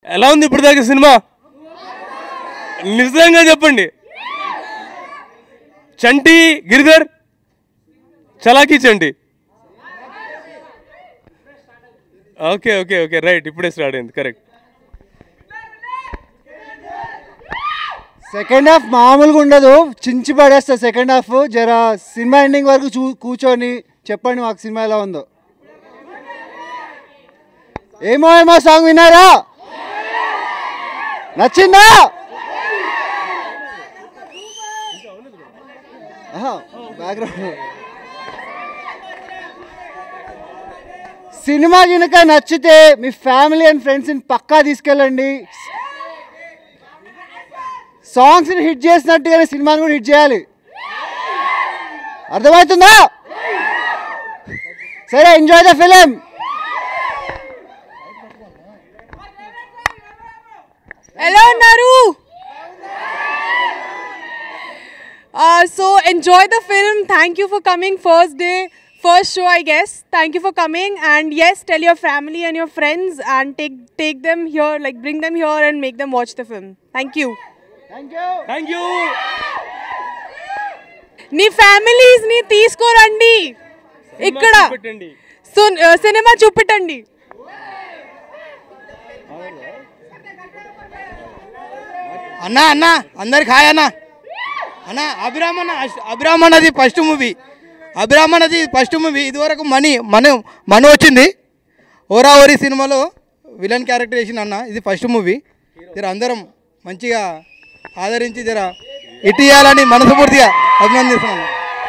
ఎలా ఉంది ఇప్పుడు దాకా సినిమా నిజంగా చెప్పండి Chanti Giridhar Chalaki Chanti okay okay okay right ఇప్పుడే స్టార్ట్ అయింది కరెక్ట్ సెకండ్ హాఫ్ మామూలుగా ఉండదు చించి పడేస్తా సెకండ్ హాఫ్ జర సినిమా ఎండింగ్ వరకు చూ కూర్చొని చెప్పండి మాకు సినిమా ఎలా ఉందో ఏమో ఏమో సాంగ్ విన్నారా నచ్చిందా బ్యాక్గ్రౌండ్ సినిమా కనుక నచ్చితే మీ ఫ్యామిలీ అండ్ ఫ్రెండ్స్ని పక్కా తీసుకెళ్ళండి సాంగ్స్ని హిట్ చేసినట్టుగానే సినిమాని కూడా హిట్ చేయాలి అర్థమవుతుందా సరే ఎంజాయ్ ద ఫిలిం ఎలా ఉన్నారు so enjoy the film thank you for coming first day first show I guess thank you for coming and yes tell your family and your friends and take take them here like bring them here and make them watch the film thank you thank you నీ families ని తీసుకురండి ఇక్కడ పెట్టండి సు- cinema చూపెట్టండి అన్న అన్న అందరికి హాయ్ అన్న అన్న అభిరామ్ అన్న అభిరామ్ అన్నది ఫస్ట్ మూవీ అభిరామ్ అన్నది ఫస్ట్ మూవీ ఇదివరకు మనీ మను మను వచ్చింది ఓరా ఓరి సినిమాలో విలన్ క్యారెక్టర్ చేసిన అన్న ఇది ఫస్ట్ మూవీ జర అందరం మంచిగా ఆదరించి జర ఇటు ఇవ్వాలని మనస్ఫూర్తిగా అభినందిస్తున్నాను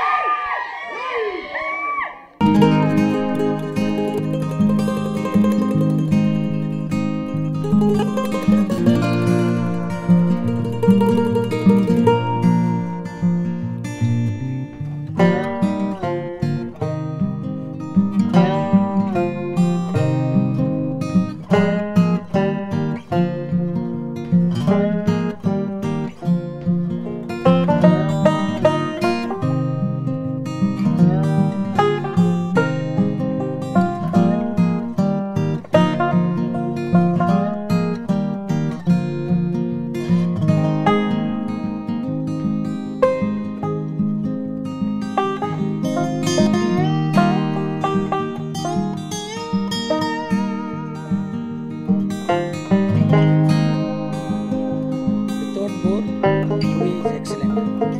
without bore, movie is excellent.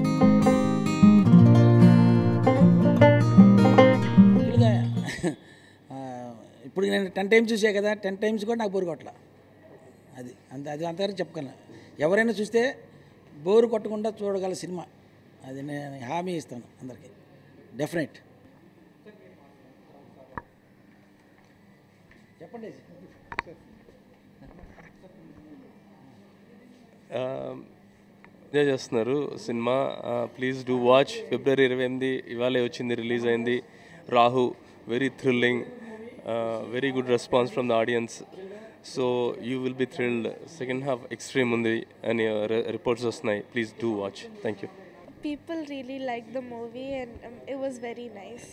ఇలాగా, ఆ, ఇప్పుడు నేను టెన్ టైమ్స్ చూసా కదా టెన్ టైమ్స్ కూడా నాకు బోరు కొట్టల అది అంత అది అంతవరకు చెప్పగలను ఎవరైనా చూస్తే బోరు కొట్టకుండా చూడగల సినిమా అది నేను హామీ ఇస్తాను అందరికీ డెఫినెట్ చెప్పండి ఎంజాయ్ చేస్తున్నారు సినిమా ప్లీజ్ డూ వాచ్ ఫిబ్రవరి ఇరవై ఎనిమిది ఇవాళే వచ్చింది రిలీజ్ అయింది Rahu very thrilling very good response from the audience so you will be thrilled second half extreme ఉంది అని రిపోర్ట్స్ వస్తున్నాయి please do watch thank you people really liked the movie and um, it was very nice.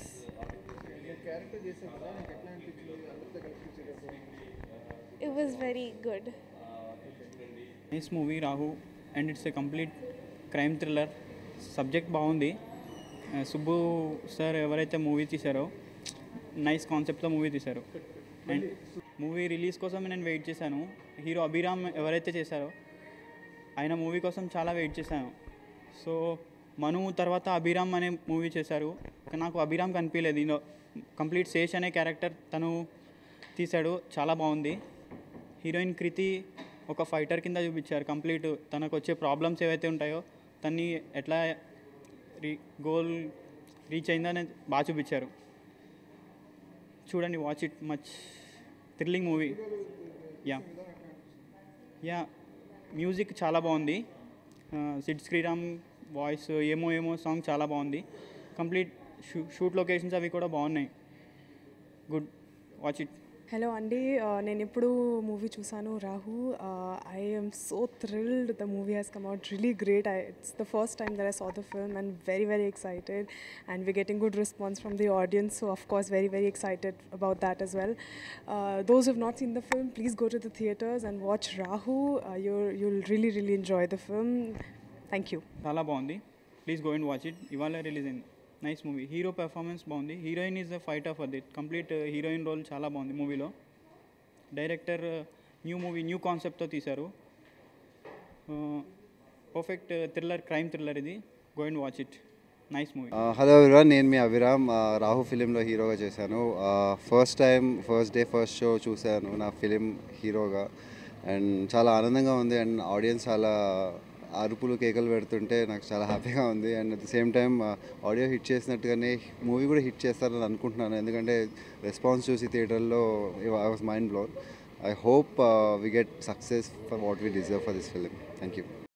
It was very good. Nice movie Rahu and it's a complete crime thriller subject బాగుంది ఆ, Subbu sir ఎవరైతే movie తీశారో nice కాన్సెప్ట్తో movie తీశారు and movie release కోసం నేను wait చేశాను hero Abhiram ఎవరైతే చేశారో ఆయన మూవీ కోసం చాలా వెయిట్ చేశాను సో మను తర్వాత అభిరామ్ అనే మూవీ చేశారు కానీ నాకు అభిరామ్ కనిపించలేదు ఇందులో కంప్లీట్ శేష్ అనే క్యారెక్టర్ తను తీశాడు చాలా బాగుంది హీరోయిన్ కృతి ఒక ఫైటర్ కింద చూపించారు కంప్లీట్ తనకు వచ్చే ప్రాబ్లమ్స్ ఏవైతే ఉంటాయో తన్ని ఎట్లా రీ గోల్ రీచ్ అయిందని బాగా చూపించారు చూడండి watch it much thrilling movie yeah yeah music చాలా బాగుంది సిడ్ శ్రీరామ్ వాయిస్ ఏమో ఏమో సాంగ్ చాలా బాగుంది కంప్లీట్ షూ షూట్ లొకేషన్స్ అవి కూడా బాగున్నాయి గుడ్ వాచ్ ఇట్ హలో అండి నేను ఇప్పుడు మూవీ చూసాను Rahu I am so thrilled the movie has come out really great I it's the first time that I saw the film and very very excited and we getting good response from the audience so of course very very excited about that as well. Uh, those who have not seen the film, please go to the theaters and watch Rahu. Uh, you're, you'll really, really enjoy the film. Thank you. చాలా బాగుంది please go and watch it ఇవాళ release అయింది nice movie hero performance బాగుంది heroine is the fight of అది complete heroine role చాలా బాగుంది మూవీలో director new movie new కాన్సెప్ట్తో తీశారు పర్ఫెక్ట్ థ్రిల్లర్ క్రైమ్ థ్రిల్లర్ ఇది go and watch it nice movie hello everyone నేను మీ అభిరామ్ ఆ, రాహు ఫిలింలో హీరోగా చేశాను first time first day first show చూశాను నా ఫిలిం హీరోగా అండ్ చాలా ఆనందంగా ఉంది అండ్ ఆడియన్స్ చాలా అరుపులు కేకలు పెడుతుంటే నాకు చాలా హ్యాపీగా ఉంది and at the same time audio hit చేసినట్టుగానే మూవీ కూడా హిట్ చేస్తారని అనుకుంటున్నాను ఎందుకంటే రెస్పాన్స్ చూసి థియేటర్లో I was mind blown I hope we get success for what we deserve for this film thank you